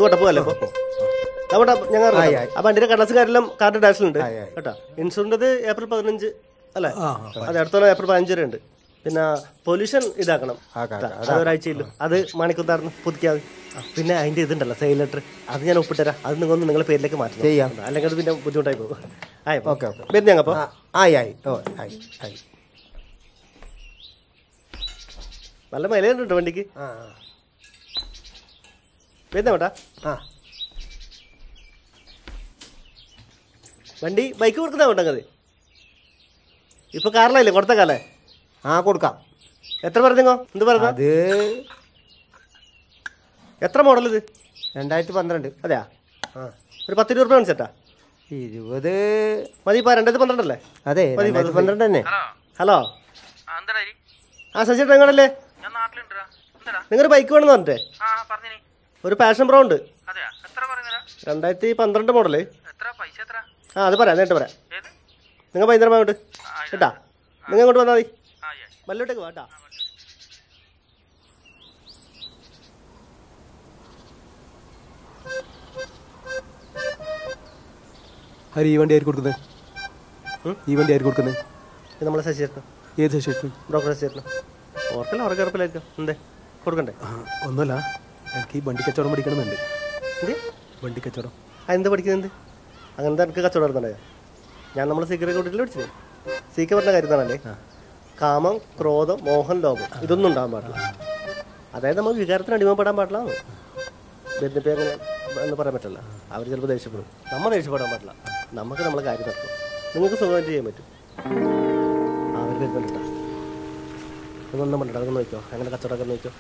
സ്കൂട്ട പോകല്ലേ അപ്പൊ നമ്മുടെ ഞങ്ങൾ ആയി, ആയി. ആ വണ്ടിയുടെ കടലാസുകാരെല്ലാം കാർഡ് ഡാഷിലുണ്ട് ആയി, ആയി. കേട്ടോ ഇൻഷുറിൻ്റെ ഏപ്രിൽ പതിനഞ്ച് അല്ലേ അത് അടുത്തോളം ഏപ്രിൽ പതിനഞ്ച് വരെ ഉണ്ട് പിന്നെ പൊല്യൂഷൻ ഇതാക്കണം ആക്കാം, കേട്ടോ. അത് ഒരാഴ്ചയില്ല അത് മാണിക്കുത്താർന്ന് പുതുക്കിയാൽ മതി ആ, പിന്നെ അതിന്റെ ഇതുണ്ടല്ലോ സെയിൽ ലെറ്റർ അത് ഞാൻ ഒപ്പിട്ടുതരാം അത് നിങ്ങൾ ഒന്ന് നിങ്ങളുടെ പേരിലേക്ക് മാറ്റണം ചെയ്യാം. അല്ലെങ്കിൽ അത് പിന്നെ ബുദ്ധിമുട്ടായി പോകും ആയി ഓക്കെ, ഓക്കെ. വരുന്ന ഞങ്ങൾ അപ്പോൾ ആ, ആയി ആയി ഓ ആയി ആയി നല്ല മൈലേജ് വണ്ടിക്ക് ആ വരുന്ന വേട്ടാ ആ വണ്ടി ബൈക്ക് കൊടുക്കുന്ന വേണ്ടത് ഇപ്പൊ കാറിലല്ലേ കൊടുത്ത കാലേ ആ കൊടുക്കാം എത്ര പറഞ്ഞോ എന്ത് പറഞ്ഞ അത് എത്ര മോഡൽ ഇത് രണ്ടായിരത്തി പന്ത്രണ്ട് അതെയാ ആ ഒരു പത്ത് ഇരുപത് രൂപ മനസ്സിട്ടാ ഇരുപത് മതി ഇപ്പൊ രണ്ടായിരത്തി പന്ത്രണ്ടല്ലേ അതെ മതി, രണ്ടായിരത്തി മതി. പന്ത്രണ്ട് തന്നെ ഹലോ ആ എന്താടാ ഇരി? ആ ശശിയേട്ടാ നിങ്ങളല്ലേ ഞാൻ നാട്ടിലുണ്ടാ എന്താടാ നിങ്ങൾ ബൈക്ക് വേണമെന്ന് പറഞ്ഞിട്ടേ ആ പറഞ്ഞിനി ഒരു പാഷൻ പ്രോ ഉണ്ട് അതെയാ എത്ര പറയുന്നടാ രണ്ടായിരത്തി പന്ത്രണ്ട് മോഡല് എത്ര പൈസ എത്ര ആ അത് പറയാം നേരിട്ട് പറയാം ഏത് നിങ്ങൾ ഭയങ്കര അങ്ങോട്ട് കേട്ടാ നിങ്ങൾ ഇങ്ങോട്ട് വന്നാൽ മതി ആ ആയി, ആയി. വല്ലോട്ടേക്ക് വാട്ടാ ഹരി ഈ വണ്ടി ആയിരിക്കും കൊടുക്കുന്നത് ഈ വണ്ടി ആയിരിക്കും കൊടുക്കുന്നത് ഇത് നമ്മളെ ശശിയേട്ടൻ ഏത് ശേഷം ബ്രോക്കർ ശശിയേട്ടൻ ഓർക്കല്ല ഉറക്കെ ഉറപ്പിലായിരിക്കും എന്തേ കൊടുക്കണ്ടേ ഒന്നുമല്ല എനിക്ക് ഈ വണ്ടി കച്ചവടം പഠിക്കണമെന്നുണ്ട് എന്ത് വണ്ടി കച്ചവടം ആ എന്താ പഠിക്കുന്നത് അങ്ങനത്തെ എനിക്ക് കച്ചവടം നടത്തണ്ടേ ഞാൻ നമ്മളെ സീക്രട്ട് കൂട്ടിയിൽ പഠിച്ചത് സീക്ക പറഞ്ഞ കാര്യം എന്താണല്ലേ കാമം ക്രോധം മോഹം ലോകം ഇതൊന്നും ഉണ്ടാകാൻ പാടില്ല അതായത് നമ്മൾ വികാരത്തിന് അടിമപ്പെടാൻ പാടില്ല ബന്ധുപ്പെ അങ്ങനെ എന്ന് പറയാൻ പറ്റില്ല അവർ ചിലപ്പോൾ ദേഷ്യപ്പെടും നമ്മൾ ദേഷ്യപ്പെടാൻ പാടില്ല നമുക്ക് നമ്മളെ കാര്യം നടക്കും നിങ്ങൾക്ക് സുഖമായിട്ട് ചെയ്യാൻ പറ്റും ആ അവർ വരുന്നുണ്ട് കേട്ടോ ഇതൊന്നും പറ്റണ്ട അതൊക്കെ നോക്കിയോ അങ്ങനെ കച്ചവടമൊക്കെ നോക്കിയോ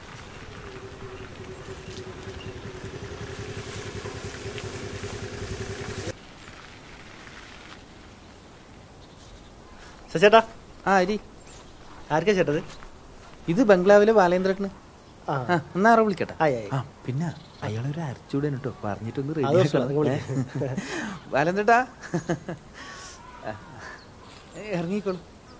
ശശിയേട്ടാ ആ അരി ആർക്കാ ചേട്ടത് ഇത് ബംഗ്ലാവിലെ ബാലേന്ദ്രട്ടന് ആ ആ എന്നാ ആറോ വിളിക്കട്ടെ ആയി ആയി ആ പിന്നെ അയാളൊരു അരച്ചൂടൻ കേട്ടോ പറഞ്ഞിട്ടൊന്ന് അത് റെഡി പ്രശ്നമില്ല, നിങ്ങൾ ബാലേന്ദ്രട്ടാ ആ, ഏ, ഇറങ്ങിക്കോളൂ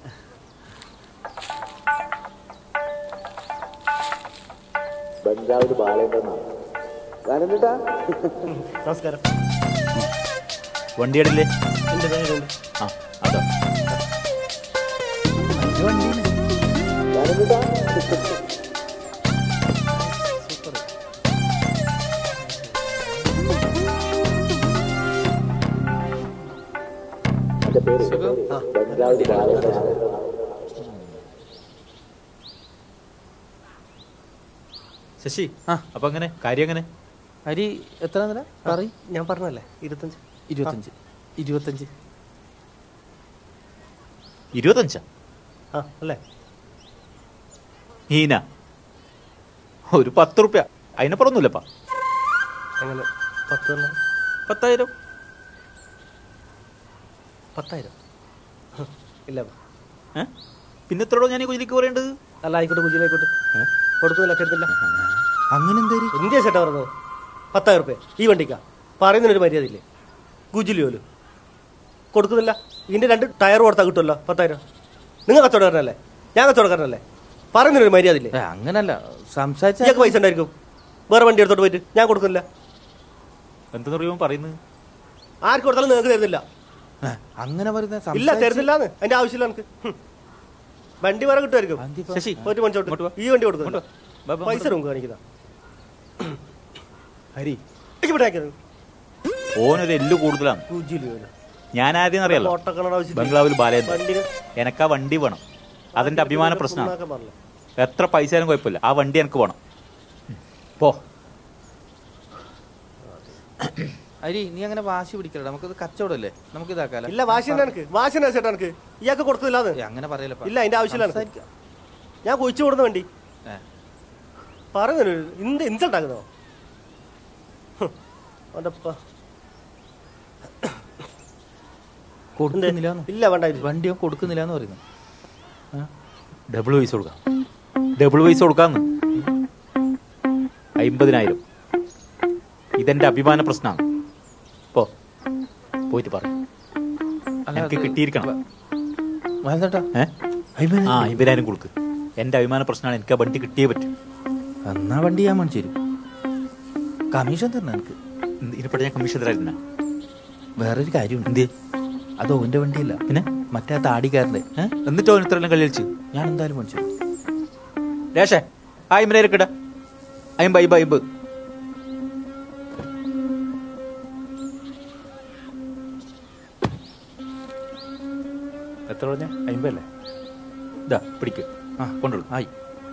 നമസ്കാരം വണ്ടിയുടെ ഉണ്ട് ഉണ്ട് ആ അതാ ശശി ആ. അപ്പൊ അങ്ങനെ കാര്യം അങ്ങനെ അരി എത്ര നില പറയും ഞാൻ പറഞ്ഞല്ലേ ഇരുപത്തഞ്ച് ഇരുപത്തഞ്ച് ഇരുപത്തഞ്ച് ഇരുപത്തഞ്ചാ ആ അല്ലേ ഹീന ഒരു പത്ത് റുപ്യ അതിനപ്പുറമൊന്നുമില്ലപ്പാ എങ്ങനെ പത്ത് തന്നെ പത്തായിരം പത്തായിരം ഹ്, ഇല്ല ഏ പിന്നെ എത്രയോ ഞാൻ ഈ കുഞ്ഞിലേക്ക് പറയേണ്ടത് അല്ല ആയിക്കോട്ടെ കുജിയിലായിക്കോട്ടെ കൊടുക്കുന്നില്ല തരുന്നില്ല അങ്ങനെ എന്തേരി എന്തിയാ ചേട്ടാ പറഞ്ഞത് പത്തായിരം റുപ്യ ഈ വണ്ടിക്കാ പറയുന്നതിനൊരു മര്യാദ ഇല്ലേ ഗുജിലി പോലും കൊടുക്കുന്നില്ല ഇതിന്റെ രണ്ട് ടയർ കൊടുത്താൽ കിട്ടുമല്ലോ പത്തായിരം നിങ്ങൾ കച്ചവടക്കാരനല്ലേ ഞാൻ കച്ചവടക്കാരനല്ലേ പറയുന്നതിനൊരു മര്യാദ ഇല്ലേ ഏ, അങ്ങനല്ല സംസാരിച്ച ഇയാൾക്ക് പൈസ ഉണ്ടായിരിക്കും വേറെ വണ്ടി എടുത്തോട്ട് പോയിട്ട് ഞാൻ കൊടുക്കുന്നില്ല എന്തെന്ന് പറയുമ്പോൾ പറയുന്നത് ആർക്ക് കൊടുത്താലും നിങ്ങൾക്ക് തരുന്നില്ല ഏ, അങ്ങനെ പറയുന്ന ഇല്ല സംസാരിച്ച് തരുന്നില്ലാന്ന് അതിന്റെ ആവശ്യമില്ല എനിക്ക് ഹും. വണ്ടി വേറെ കിട്ടുമായിരിക്കും അന്തിപ്പോ- ശശി പോയിട്ട് ഇങ്ങോട്ട് മണിച്ചോട്ട് വാ. ഈ വണ്ടി ഇങ്ങോട്ട് കൊടുക്കുന്നില്ല വാ. ബാ, ബാ, പൈസ ഇങ്ങോട്ട് നമുക്ക് കാണിക്കുന്ന ഹരി ഇവിടെ ആക്കിയത് ഓനൊരു എല്ല് കൂടുതലാണ് ഗുജിലി പോലും ഞാൻ ആദ്യം അറിയാലോ ഓട്ടക്കണ ആവശ്യം ബംഗ്ലാവിൽ ബാലേന്ദ്രൻ വണ്ടിന് എനക്ക് ആ വണ്ടി വേണം അതെന്റെ അഭിമാന പ്രശ്നമാണ് പുണ്ണാക്കാൻ പാടില്ല. എത്ര പൈസ ആയാലും കുഴപ്പമില്ല ആ വണ്ടി എനിക്ക് വേണം പോ അരി നീ അങ്ങനെ വാശി പിടിക്കലടാ നമുക്കത് കച്ചവടമല്ലേ നമുക്ക് ഇതാക്കാലോ ഇല്ല വാശി തന്നെ എനിക്ക് വാശി തന്നെ ചേട്ടാ എനിക്ക് ഇയാൾക്ക് കൊടുക്കുന്നില്ലാന്ന് ഏ, അങ്ങനെ പറയലപ്പാ ഇല്ല അതിന്റെ ആവശ്യമില്ല എനിക്ക്. സംസാരിക്കാം. ഞാൻ കൊഴിച്ചു കൊടുന്ന വണ്ടി ഏ, പറയുന്നു എന്ത് ഇൻസൾട്ട് ആക്കുന്നോ അവൻ്റെപ്പ കൊടുക്കുന്നില്ലാന്ന് ഇല്ല വേണ്ട ഇത്. വണ്ടിയോ കൊടുക്കുന്നില്ല എന്ന് പറയുന്നു ഡബിൾ പൈസ കൊടുക്കാം ഡബിൾ പൈസ കൊടുക്കാന്ന് അമ്പതിനായിരം ഇതെന്റെ അഭിമാന പ്രശ്നമാണ് പോ പോയിട്ട് പറ അല്ല, എനിക്ക് അത് കിട്ടിയിരിക്കണം ബാലേന്ദ്രട്ടാ ഏ ആ അമ്പതിനായിരം കൊടുക്ക് എന്റെ അഭിമാന പ്രശ്നമാണ് എനിക്ക് ആ വണ്ടി കിട്ടിയേ പറ്റും എന്നാ വണ്ടി ഞാൻ മേടിച്ചു തരും കമ്മീഷൻ തരണം എനിക്ക് ഇതിനെപ്പറ്റി ഞാൻ കമ്മീഷൻ തരായിരുന്ന വേറൊരു കാര്യമുണ്ട് എന്തേ അത് ഓന്റെ വണ്ടിയല്ല പിന്നെ മറ്റേ ആ താടിക്കാരൻ്റെ ഏ? എന്നിട്ട് അവൻ ഇത്രയെല്ലാം കളി കളിച്ച് ഞാൻ എന്തായാലും മേടിച്ചു രേഷേ ആ ഇമ്മരെ ഇരിക്കട അയിമ്പ അയിമ്പ അയിമ്പ് എത്ര പറഞ്ഞ അയിമ്പല്ലേ ഇതാ പിടിക്ക് ആ കൊണ്ടുള്ളൂ ആയി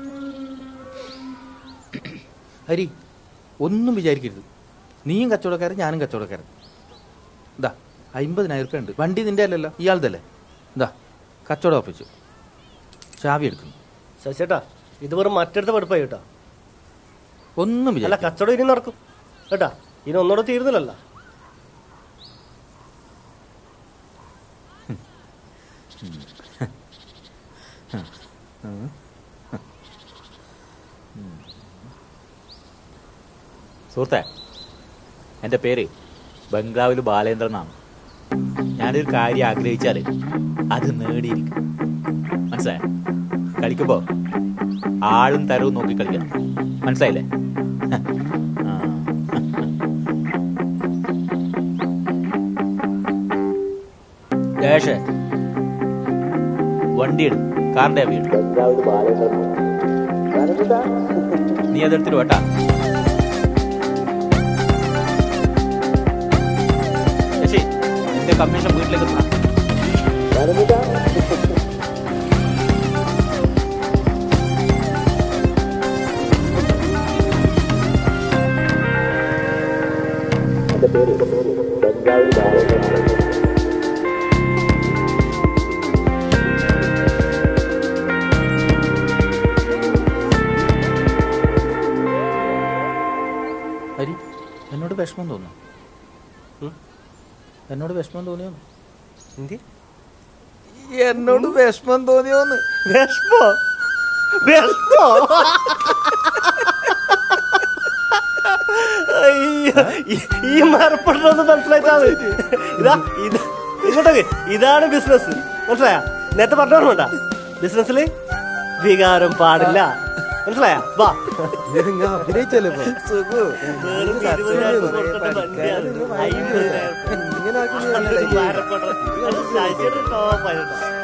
ഹരി ഒന്നും വിചാരിക്കരുത് നീയും കച്ചവടക്കാരൻ ഞാനും കച്ചവടക്കാരൻ ഇതാ അമ്പതിനായിരം റുപ്യ ഉണ്ട് വണ്ടി നിന്റെ അല്ലല്ലോ ഇയാളതല്ലേ ഇതാ കച്ചവടം ഒപ്പിച്ചു ചാവി എടുക്കുന്നു ശശിയേട്ടാ ഇത് വെറും മറ്റടുത്ത പഠിപ്പായി കേട്ടോ ഒന്നും അല്ല വിചാരിക്കരുത് കച്ചവടം ഇനി നടക്കും കേട്ടാ ഇനി ഒന്നോടെ തീരുന്നില്ലല്ലോ സുഹൃത്തെ എൻ്റെ പേര് ബംഗ്ലാവിൽ ബാലേന്ദ്രൻ എന്നാണ് ഞാനൊരു കാര്യം ആഗ്രഹിച്ചാൽ അത് നേടിയിരിക്കും മനസ്സിലായ കളിക്കുമ്പോ ആളും തരവും നോക്കി കളിക്കണം മനസ്സിലായില്ലേ ആ. ജയേഷേ വണ്ടി എടു കാറിന്റെ വീട് നീ അതെടുത്തിട്ട് വേട്ടാ ശശി നിന്റെ കമ്മീഷൻ വീട്ടിലേക്ക് എത്തണം ഹരി എന്നോട് വിഷമം തോന്നുന്നു ഉം? എന്നോട് വിഷമം തോന്നിയോ എന്ത് എന്നോട് വിഷമം തോന്നിയോന്ന് വിഷമോ വിഷമോ അയ്യോ, ഈ- ഈ മരപ്പെടണമെന്ന് മനസ്സിലായിട്ടാണ് ഇതാ ഇത് ഇങ്ങോട്ടൊക്കെ ഇതാണ് ബിസിനസ് മനസ്സിലായ നേരത്തെ പറഞ്ഞോണ്ടാ ബിസിനസ്സിൽ വികാരം പാടില്ല മനസ്സിലായ വാ നിങ്ങൾ അഭിനയിച്ചല്ലേ ഇപ്പൊ വെറും ഇരുപതിനായിരം കൊടുക്കേണ്ട വണ്ടിയാണ്. അയ്മ്പതിനായിരം. ഇങ്ങനെ ആക്കി അതൊരു മരപ്പെടൽ. അത് ശശിയുടെ ടോപ്പായിട്ടാ.